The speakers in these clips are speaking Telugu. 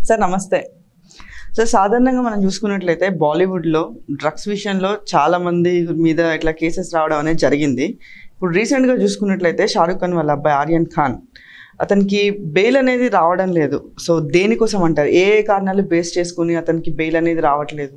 సార్ నమస్తే సార్ సాధారణంగా మనం చూసుకున్నట్లయితే బాలీవుడ్లో డ్రగ్స్ విషయంలో చాలా మంది మీద ఇట్లా కేసెస్ రావడం అనేది జరిగింది ఇప్పుడు రీసెంట్గా చూసుకున్నట్లయితే షారుఖ్ ఖాన్ వాళ్ళ అబ్బాయి ఆర్యన్ ఖాన్ అతనికి బెయిల్ అనేది రావడం లేదు సో దేనికోసం అంటారు ఏ ఏ కారణాలు బేస్ చేసుకుని అతనికి బెయిల్ అనేది రావట్లేదు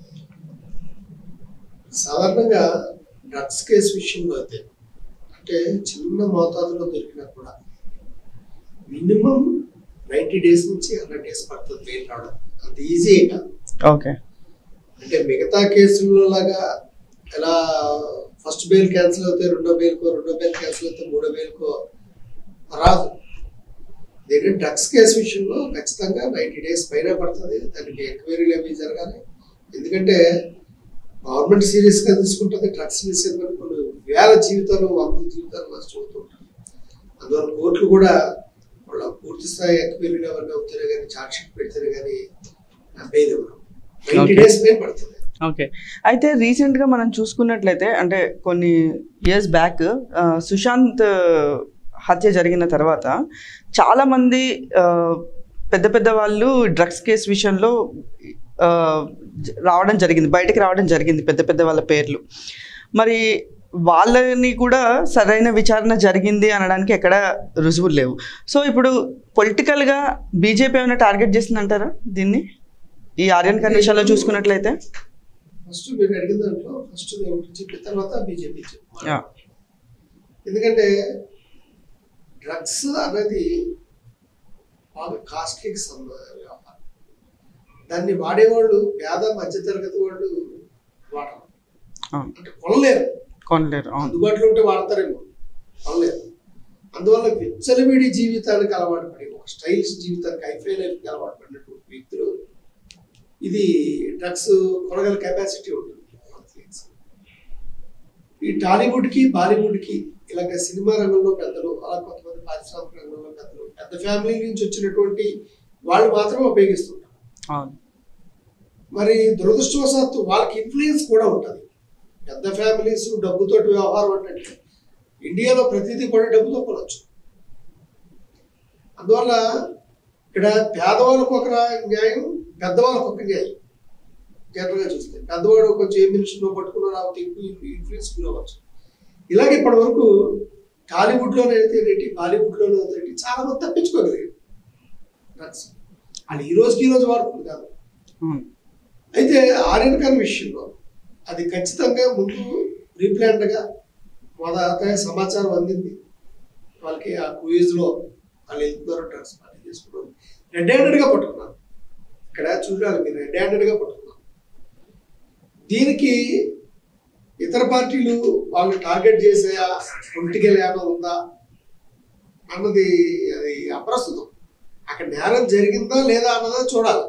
సాధారణంగా డ్రగ్స్ కేసు విషయంలో అయితే అంటే చిన్న మోతాదులో దొరికినా కూడా మినిమం నైంటీ డేస్ నుంచి హండ్రెడ్ డేస్ పడుతుంది బెయిల్ రావడం అంత ఈజీ ఏం కాదు ఓకే అంటే మిగతా కేసుల్లో లాగా ఎలా ఫస్ట్ బెయిల్ క్యాన్సిల్ అవుతే రెండో బెయిల్కో రెండో బెయిల్ క్యాన్సిల్ అవుతే మూడో బెయిల్కో రాదు దీని డ్రగ్స్ కేసు విషయంలో ఖచ్చితంగా నైంటీ డేస్ పైన పడుతుంది దానికి ఎంక్వైరీలు అవి జరగాలి ఎందుకంటే గవర్నమెంట్ సీరియస్ గా తీసుకుంటుంది డ్రగ్స్ విషయంలో కొన్ని వేల జీవితాలు వందల జీవితాలు నష్టపోతూ ఉంటాయి అందువల్ల కోర్టులు కూడా వాళ్ళ పూర్తి స్థాయి ఎంక్వైరీలు అవన్నీ అవుతారే కానీ ఛార్జ్ షీట్ పెడితేనే కానీ బెయిల్ ఇవ్వడం నైంటీ Okay. డేస్ పైన పడుతుంది ఓకే అయితే రీసెంట్గా మనం చూసుకున్నట్లయితే అంటే కొన్ని ఇయర్స్ బ్యాక్ సుశాంత్ ఆ, హత్య జరిగిన తర్వాత చాలామంది ఆ, పెద్ద పెద్ద వాళ్ళు డ్రగ్స్ కేసు విషయంలో ఆ, జ- రావడం జరిగింది బయటకు రావడం జరిగింది పెద్ద పెద్ద వాళ్ళ పేర్లు మరి వాళ్ళని కూడా సరైన విచారణ జరిగింది అనడానికి ఎక్కడ రుజువులు లేవు సో ఇప్పుడు పొలిటికల్గా బీజేపీ ఏమైనా టార్గెట్ చేసిందంటారా దీన్ని ఈ ఆర్యన్ ఖాన్ విషయంలో చూసుకున్నట్లయితే ఫస్ట్ మీరు అడిగిన దాంట్లో ఫస్ట్ దేవుడు చెప్పిన తర్వాత బీజేపీ చెప్పు యా ఎందుకంటే డ్రగ్స్ అనేది బాగా కాస్ట్లీకి వ్యాపారం దాన్ని వాడేవాళ్ళు పేద మధ్యతరగతి వాళ్ళు వాడరు అవును అంటే కొనలేరు కొనలేరు అవును అందుబాటులో ఉంటే వాడతారేమో కొనలేరు అందువల్ల విచ్చలవిడి జీవితానికి అలవాటు పడి ఒక స్టైలిష్ జీవితానికి హైఫై లైఫ్కి అలవాటు పడినటువంటి వ్యక్తులు ఇది డ్రగ్స్ కొనగల కెపాసిటీ ఉంటుంది ఈ టాలీవుడ్కి బాలీవుడ్కి ఇలాగ సినిమా రంగంలో పెద్దలు అలా కొంతమంది పారిశ్రామిక రంగంలో పెద్దలు పెద్ద ఫ్యామిలీ నుంచి వచ్చినటువంటి వాళ్ళు మాత్రమే ఉపయోగిస్తుంటారు అవును మరి దురదృష్టవశాత్తు వాళ్ళకి ఇన్ఫ్లుయెన్స్ కూడా ఉంటుంది పెద్ద ఫ్యామిలీస్ డబ్బుతోటి వ్యవహారం అంటే ఇండియాలో ప్రతిదీ కూడా డబ్బుతో కొనవచ్చు అందువల్ల ఇక్కడ పేదవాళ్ళకు ఒక రా- న్యాయం పెద్దవాళ్ళకు ఒక న్యాయం జనరల్గా చూస్తే పెద్దవాడు కొంచెం ఏ మినిస్టర్లో పట్టుకున్నా లేకపోతే ఎక్కువ ఇన్ఫ్లుయెన్స్ గురవచ్చు ఇలాగే ఇప్పటి వరకు టాలీవుడ్లోనే అయితే ఏంటి బాలీవుడ్లోనే అయితే ఏంటి చాలా మంది తప్పించుకోగలిగారు డ్రగ్స్ వాళ్ళు ఈ రోజుకి ఈ రోజు వాడుతుంది కాదు అవును అయితే ఆర్యన్ ఖాన్ విషయంలో అది ఖచ్చితంగా ముందు ప్రీప్లాన్డ్గా మొదట సమాచారం అందింది వాళ్ళకి ఆ క్విజ్లో వాళ్ళు వెళ్తున్నారు డ్రగ్స్ పార్టీ చేసుకున్నారు రెడ్ హ్యాండెడ్గా పట్టుకున్నారు ఇక్కడ చూడాలి మీరు రెడ్ హ్యాండెడ్గా పట్టుకున్నారు దీనికి ఇతర పార్టీలు వాళ్ళు టార్గెట్ చేసే పొలిటికల్ ఏమైనా ఉందా అన్నది అది అప్రస్తుతం అక్కడ నేరం జరిగిందా లేదా అన్నదా చూడాలి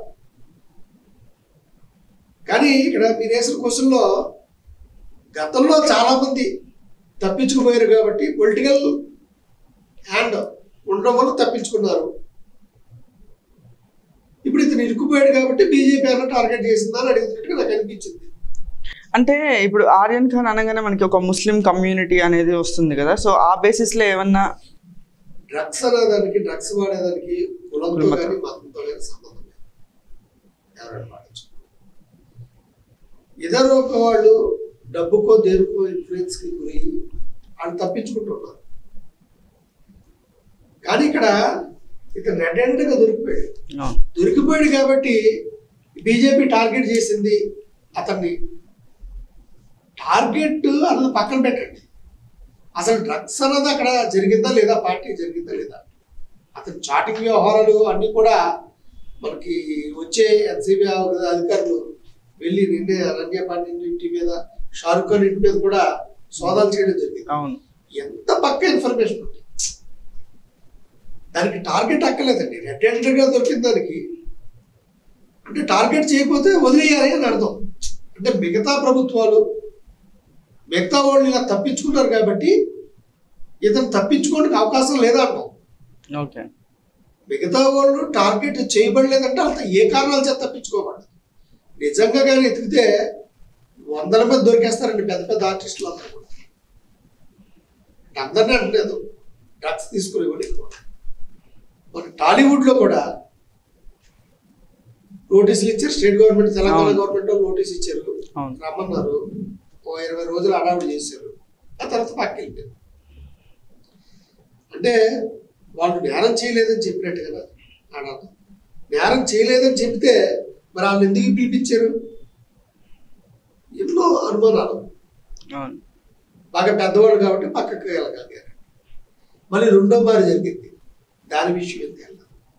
కానీ ఇక్కడ మీరు వేసిన క్వశ్చన్లో గతంలో చాలా మంది తప్పించుకుపోయారు కాబట్టి పొలిటికల్ హ్యాండ్ ఉండడం వల్ల తప్పించుకున్నారు ఇప్పుడు ఇతను ఇరుక్కుపోయాడు కాబట్టి బీజేపీ అన్న టార్గెట్ చేసిందా అని అడుగుతున్నట్టుగా నాకు అనిపించింది అంటే ఇప్పుడు ఆర్యన్ ఖాన్ అనగానే మనకి ఒక ముస్లిం కమ్యూనిటీ అనేది వస్తుంది కదా సో ఆ బేసిస్లో ఏమన్నా డ్రగ్స్ అనేదానికి డ్రగ్స్ వాడేదానికి కులంతో కులమతం. కానీ మతంతో కానీ సంబంధం లేదు ఎవరైనా పాటించు ఇతర ఒక వాళ్ళు డబ్బుకో దేనికో ఇన్ఫ్లుయెన్స్ కి గురి వాళ్ళు తప్పించుకుంటున్నారు కానీ ఇక్కడ ఇతను రెడ్ హ్యాండ్ గా దొరికిపోయాడు అవును దొరికిపోయాడు కాబట్టి బీజేపీ టార్గెట్ చేసింది అతన్ని టార్గెట్ అన్నది పక్కన పెట్టండి అసలు డ్రగ్స్ అన్నది అక్కడ జరిగిందా లేదా పార్టీ జరిగిందా లేదా అతను చాటింగ్ వ్యవహారాలు అన్నీ కూడా మనకి వచ్చే ఎన్సీబీ అధికారులు వెళ్ళి నిన్నే అనన్య పాండే ఇంటి మీద షారుఖ్ ఖాన్ ఇంటి మీద కూడా సోదాలు చేయడం జరిగింది అవును ఎంత పక్క ఇన్ఫర్మేషన్ ఉంది దానికి టార్గెట్ అక్కర్లేదండి రెడ్ హ్యాండెడ్ గా దొరికిన దానికి అంటే టార్గెట్ చేయకపోతే వదిలేయాలి అని అర్థం అంటే మిగతా ప్రభుత్వాలు మిగతా వాళ్ళు ఇలా తప్పించుకున్నారు కాబట్టి ఇతను తప్పించుకోవడానికి అవకాశం లేదా అంటాం ఓకే మిగతా వాళ్ళు టార్గెట్ చేయబడలేదంటే అంత ఏ కారణాల చేత తప్పించుకోబడదు నిజంగా కానీ ఎతికితే వందల మంది దొరికేస్తారండి పెద్ద పెద్ద ఆర్టిస్టులు అందరూ కూడా అంటే అందరినీ అంటలేదు డ్రగ్స్ తీసుకునేవాడు ఎక్కువ మన టాలీవుడ్లో కూడా నోటీసులు ఇచ్చారు స్టేట్ గవర్నమెంట్ తెలంగాణ అవును. గవర్నమెంట్ నోటీస్ ఇచ్చారు అవును రమ్మన్నారు ఓ ఇరవై రోజులు అడావిడి చేశారు ఆ తర్వాత పక్కకి వెళ్ళిపోయారు అంటే వాళ్ళు నేరం చేయలేదని చెప్పినట్టు కదా ఆడాలి నేరం చేయలేదని చెప్తే మరి వాళ్ళు ఎందుకు పిలిపించారు ఎన్నో అనుమానాలు అవును బాగా పెద్దవాడు కాబట్టి పక్కకు వెళ్ళగలిగారు మళ్ళీ రెండో మారి జరిగింది దాని విషయం ఎంత వెళ్ళాలి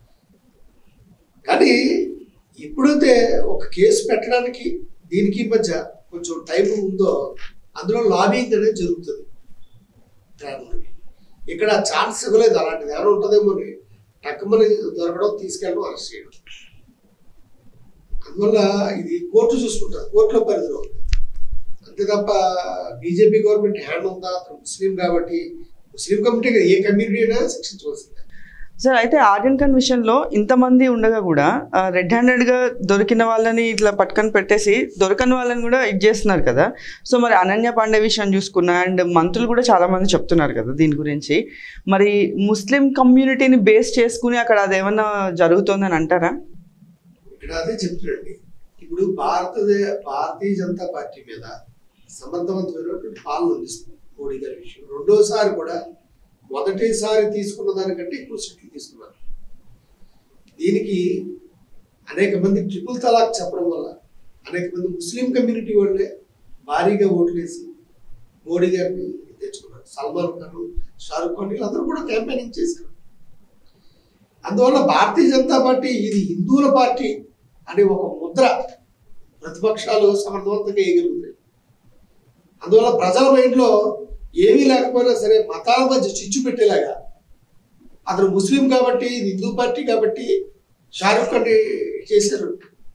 కానీ ఎప్పుడైతే ఒక కేసు పెట్టడానికి దీనికి మధ్య కొంచెం టైం ఉందో అందులో లాబింగ్ అనేది జరుగుతుంది ట్రావెల్కి. ఇక్కడ ఛాన్స్ ఇవ్వలేదు అలాంటిది ఏమైనా ఉంటుందేమో అని టక్కుమని దొరకడం తీసుకెళ్ళడం అరెస్ట్ చేయడం అందువల్ల ఇది కోర్టు చూసుకుంటుంది కోర్టులో పరిధిలో ఉంది. అంతే తప్ప బీజేపీ గవర్నమెంట్ హ్యాండ్ ఉందా అతను ముస్లిం కాబట్టి ముస్లిం కమ్యూనిటీ కదా, ఏ కమ్యూనిటీ అయినా శిక్షించవలసిందే సార్ అయితే ఆర్యన్ ఖాన్ విషయంలో ఇంతమంది ఉండగా కూడా రెడ్ హ్యాండెడ్ గా దొరికిన వాళ్ళని ఇట్లా పట్టుకొని పెట్టేసి దొరకని వాళ్ళని కూడా ఇది చేస్తున్నారు కదా సో మరి అనన్య పాండే విషయం చూసుకున్నా అండ్ మంత్రులు కూడా చాలా మంది చెప్తున్నారు కదా దీని గురించి మరి ముస్లిం కమ్యూనిటీని బేస్ చేసుకుని అక్కడ అదేమన్నా జరుగుతోందని అంటారా ఇక్కడ అదే చెప్తున్నాండి ఇప్పుడు భారతదే భారతీయ జనతా పార్టీ మీద సమర్థవంతమైనటువంటి పాలన అందిస్తుంది మోడీ గారి విషయం రెండోసారి కూడా మొదటిసారి తీసుకున్న దానికంటే ఎక్కువ సీట్లు తీసుకున్నారు దీనికి అనేక మంది ట్రిపుల్ తలాక్ చెప్పడం వల్ల అనేక మంది ముస్లిం కమ్యూనిటీ వాళ్ళే భారీగా ఓట్లేసి మోడీ గారిని తెచ్చుకున్నారు సల్మాన్ ఖాన్ షారుఖ్ ఖాన్ వీళ్ళందరూ కూడా క్యాంపెయినింగ్ చేశారు అందువల్ల భారతీయ జనతా పార్టీ ఇది హిందువుల పార్టీ అనే ఒక ముద్ర ప్రతిపక్షాలు సమర్థవంతంగా వేయగలుగుతాయి అందువల్ల ప్రజల మైండ్లో ఏమీ లేకపోయినా సరే మతాల మధ్య చిచ్చు పెట్టేలాగా అతను ముస్లిం కాబట్టి ఇది హిందూ పార్టీ కాబట్టి షారుఖ్ ఖాన్ చేశారు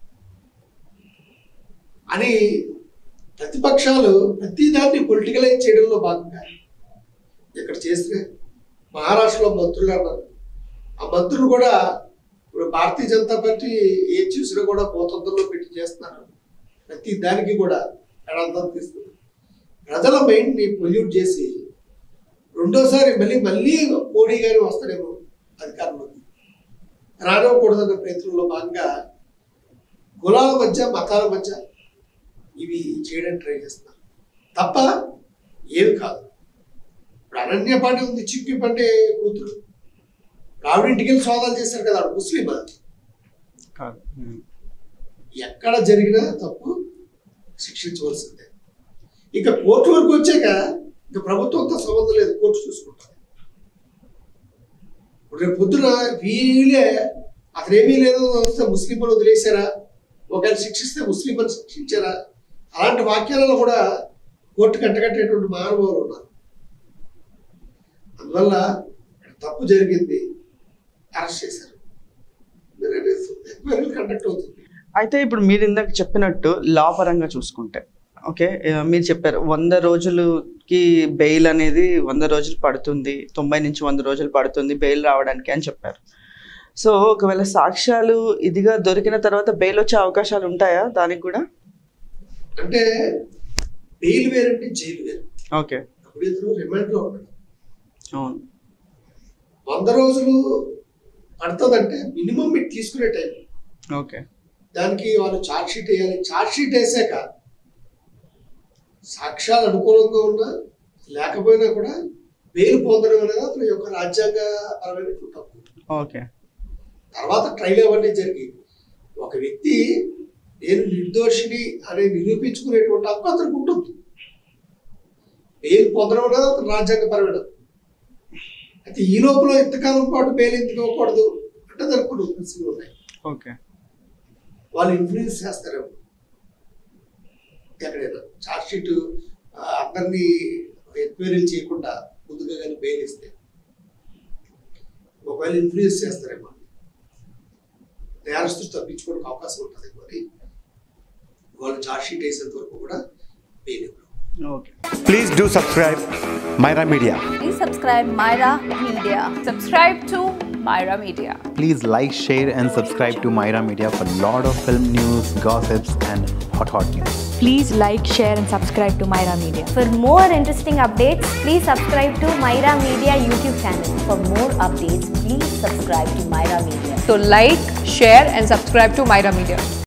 అని ప్రతిపక్షాలు ప్రతి దాన్ని పొలిటికలైజ్ చేయడంలో భాగంగా ఇక్కడ చేస్తే మహారాష్ట్రలో మంత్రులు అన్నారు ఆ మంత్రులు కూడా ఇప్పుడు భారతీయ జనతా పార్టీ ఏం చూసినా కూడా భూతంత్రంలో పెట్టి చేస్తున్నారు ప్రతి దానికి కూడా ఎడంతం తీస్తున్నారు ప్రజల మైండ్ని పొల్యూట్ చేసి రెండోసారి మళ్ళీ మళ్ళీ మోడీ గారు వస్తాడేమో అధికారంలోకి రానివ్వకూడదన్న ప్రయత్నంలో భాగంగా కులాల మధ్య మతాల మధ్య ఇవి చేయడానికి ట్రై చేస్తున్నారు తప్ప ఏమి కాదు ఇప్పుడు అనన్య పాండే ఉంది చిక్కి పాండే కూతురు రావిడింటికి వెళ్ళి సోదాలు చేశారు కదా ఆవిడ ముస్లిమా కాదు ఉమ్. ఎక్కడ జరిగినా తప్పు శిక్షించవలసిందే ఇక కోర్టు వరకు వచ్చాక ఇక ప్రభుత్వంతో సంబంధం లేదు కోర్టు చూసుకుంటారు ఇప్పుడు రేపు పొద్దున వీళ్ళే అతను ఏమీ లేదు వస్తే ముస్లిం అని వదిలేశారా ఒకవేళ శిక్షిస్తే ముస్లిం అని శిక్షించారా అలాంటి వాక్యాలలో కూడా కోర్టు కట్టకట్టేటువంటి మానవులు ఉన్నారు అందువల్ల ఇక్కడ తప్పు జరిగింది అరెస్ట్ చేశారు ఎంక్వైరీ కండక్ట్ అవుతుంది అయితే ఇప్పుడు మీరు ఇందాక చెప్పినట్టు లా పరంగా చూసుకుంటే ఓకే ఆ, మీరు చెప్పారు వంద రోజులకి బెయిల్ అనేది వంద రోజులు పడుతుంది తొంభై నుంచి వంద రోజులు పడుతుంది బెయిల్ రావడానికి అని చెప్పారు సో ఒకవేళ సాక్ష్యాలు ఇదిగా దొరికిన తర్వాత బెయిల్ వచ్చే అవకాశాలు ఉంటాయా దానికి కూడా అంటే బెయిల్ వేరంటే జైలు వేరు ఓకే అప్పుడు ఇతను రిమాండ్ లో ఉన్నాడు అవును వంద రోజులు పడుతుందంటే మినిమం మీరు తీసుకునే టైం ఓకే దానికి వాళ్ళు ఛార్జ్ షీట్ వేయాలి ఛార్జ్ షీట్ వేసాక సాక్ష్యాలు అనుకూలంగా ఉన్నా లేకపోయినా కూడా బెయిల్ పొందడం అనేది అతని యొక్క రాజ్యాంగ పరమైన తప్పు ఓకే తర్వాత ట్రైల్ అవన్నీ జరిగి ఒక వ్యక్తి నేను నిర్దోషిని అని నిరూపించుకునేటువంటి హక్కు అతనికి ఉంటుంది బెయిల్ పొందడం అనేది అతని రాజ్యాంగపరమైన అయితే ఈ లోపల ఇంతకాలం పాటు బెయిల్ ఎందుకు ఇవ్వకూడదు అంటే దానికి కొన్ని ఉద్దేశాలు ఉన్నాయి ఓకే వాళ్ళు ఇన్ఫ్లుయెన్స్ చేస్తారేమో ఎక్కడైనా ఛార్జ్ షీట్ అందరినీ ఎంక్వైరీలు చేయకుండా ముందుగా కానీ బెయిల్ ఇస్తే ఒకవేళ ఇన్ఫ్లుయెన్స్ చేస్తారేమో నేరస్తులు తప్పించుకోవడానికి అవకాశం ఉంటుంది మరి వాళ్ళు ఛార్జ్ షీట్ వేసేంత వరకు కూడా బెయిల్ ఇవ్వరు okay Please do subscribe Myra Media. Please subscribe Myra Media. Subscribe to Myra Media. Please like, share, and subscribe to Myra Media for lot of film news, gossips, and hot hot news. Please like, share, and subscribe to Myra Media. For more interesting updates, please subscribe to Myra Media YouTube channel. For more updates, please subscribe to Myra Media. So like, share and subscribe to Myra Media.